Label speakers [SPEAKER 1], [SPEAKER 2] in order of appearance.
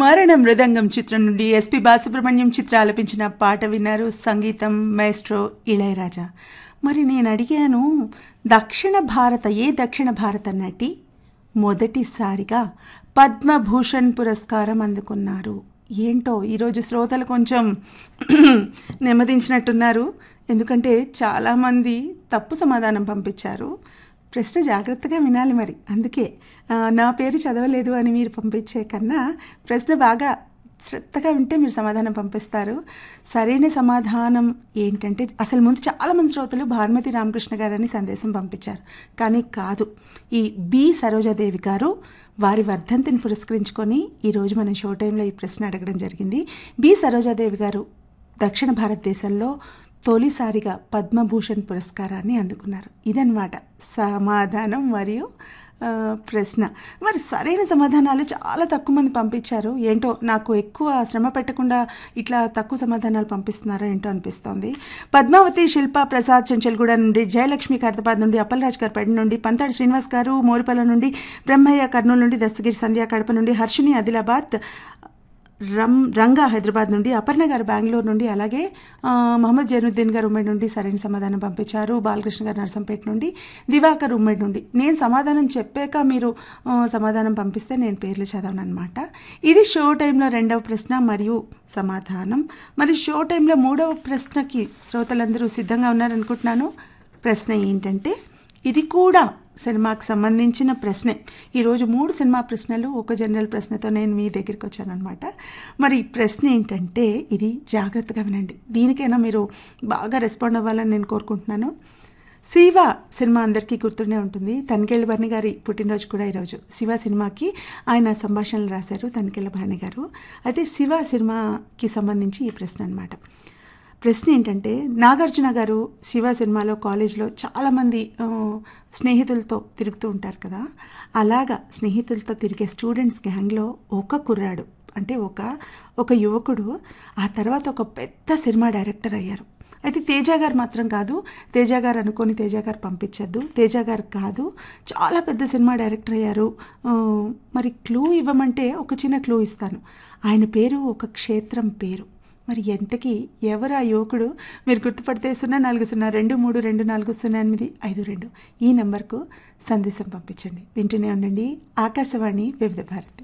[SPEAKER 1] మరణ మృదంగం చిత్రం నుండి ఎస్పి బాలసుబ్రహ్మణ్యం చిత్ర ఆలపించిన పాట విన్నారు సంగీతం మేస్ట్రో ఇళయరాజా మరి నేను అడిగాను దక్షిణ భారత ఏ దక్షిణ భారత నటి మొదటిసారిగా పద్మభూషణ్ పురస్కారం అందుకున్నారు ఏంటో ఈరోజు శ్రోతలు కొంచెం నెమ్మదించినట్టున్నారు ఎందుకంటే చాలామంది తప్పు సమాధానం పంపించారు ప్రశ్న జాగ్రత్తగా వినాలి మరి అందుకే ఆ, నా పేరు చదవలేదు అని మీరు పంపించే కన్నా ప్రశ్న బాగా శ్రద్ధగా వింటే మీరు సమాధానం పంపిస్తారు సరైన సమాధానం ఏంటంటే అసలు ముందు చాలామంది శ్రోతలు భానుమతి రామకృష్ణ గారని సందేశం పంపించారు కానీ కాదు ఈ బి సరోజాదేవి గారు వారి వర్ధంతిని పురస్కరించుకొని ఈరోజు మనం షో టైంలో ఈ ప్రశ్న అడగడం జరిగింది బి సరోజాదేవి గారు దక్షిణ భారతదేశంలో తొలిసారిగా పద్మభూషణ్ పురస్కారాన్ని అందుకున్నారు ఇదన్నమాట సమాధానం మరియు ఆ, ప్రశ్న మరి సరైన సమాధానాలు చాలా తక్కువ మంది పంపించారు ఏంటో నాకు ఎక్కువ శ్రమ పెట్టకుండా ఇట్లా తక్కువ సమాధానాలు పంపిస్తున్నారో ఏంటో అనిపిస్తోంది పద్మావతి శిల్ప ప్రసాద్ చెంచల్గూడ నుండి జయలక్ష్మి ఖైరతాబాద్ నుండి అప్పలరాజ్ గారిపేట నుండి పంతాడి శ్రీనివాస్ గారు మోరిపల్ల నుండి బ్రహ్మయ్య కర్నూలు నుండి దస్తగిరి సంధ్యా కడప నుండి హర్షిని ఆదిలాబాద్ రమ్ రంగా హైదరాబాద్ నుండి అపర్ణ గారు బెంగళూరు నుండి అలాగే ఆ, మహమ్మద్ జైనుద్దీన్ గారు ఉమ్మడి నుండి సరైన సమాధానం పంపించారు బాలకృష్ణ గారు నర్సంపేట నుండి దివాకర్ ఉమ్మడి నుండి నేను సమాధానం చెప్పాక మీరు ఆ, సమాధానం పంపిస్తే నేను పేర్లు చదవను అనమాట ఇది షో టైంలో రెండవ ప్రశ్న మరియు సమాధానం మరి షో టైంలో మూడవ ప్రశ్నకి శ్రోతలందరూ సిద్ధంగా ఉన్నారనుకుంటున్నాను ప్రశ్న ఏంటంటే ఇది కూడా సినిమాకి సంబంధించిన ప్రశ్నే ఈరోజు మూడు సినిమా ప్రశ్నలు ఒక జనరల్ ప్రశ్నతో నేను మీ దగ్గరికి వచ్చానమాట మరి ఈ ప్రశ్న ఏంటంటే ఇది జాగ్రత్తగా వినండి దీనికైనా మీరు బాగా రెస్పాండ్ అవ్వాలని నేను కోరుకుంటున్నాను శివ సినిమా అందరికీ గుర్తుండే ఉంటుంది తనికెళ్ళ భరణి గారి పుట్టినరోజు కూడా ఈరోజు శివ సినిమాకి ఆయన సంభాషణలు రాశారు తనికెళ్ళ భరణి గారు అయితే శివ సినిమాకి సంబంధించి ఈ ప్రశ్న అనమాట ప్రశ్న ఏంటంటే నాగార్జున గారు శివ సినిమాలో కాలేజ్లో చాలామంది ఆ, స్నేహితులతో తిరుగుతూ ఉంటారు కదా అలాగా స్నేహితులతో తిరిగే స్టూడెంట్స్ గ్యాంగ్లో ఒక కుర్రాడు అంటే ఒక ఒక యువకుడు ఆ తర్వాత ఒక పెద్ద సినిమా డైరెక్టర్ అయ్యారు అయితే తేజ గారు మాత్రం కాదు తేజ గారు అనుకొని తేజ గారు పంపించద్దు తేజ గారు కాదు చాలా పెద్ద సినిమా డైరెక్టర్ అయ్యారు ఆ, మరి క్లూ ఇవ్వమంటే ఒక చిన్న క్లూ ఇస్తాను ఆయన పేరు ఒక క్షేత్రం పేరు మరి ఎంతకీ ఎవరు ఆ యువకుడు మీరు గుర్తుపడితే సున్నా నాలుగు సున్నా రెండు మూడు రెండు నాలుగు సున్నా ఎనిమిది ఐదు రెండు ఈ నెంబర్కు సందేశం పంపించండి వింటూనే ఉండండి ఆకాశవాణి వివిధ భారతి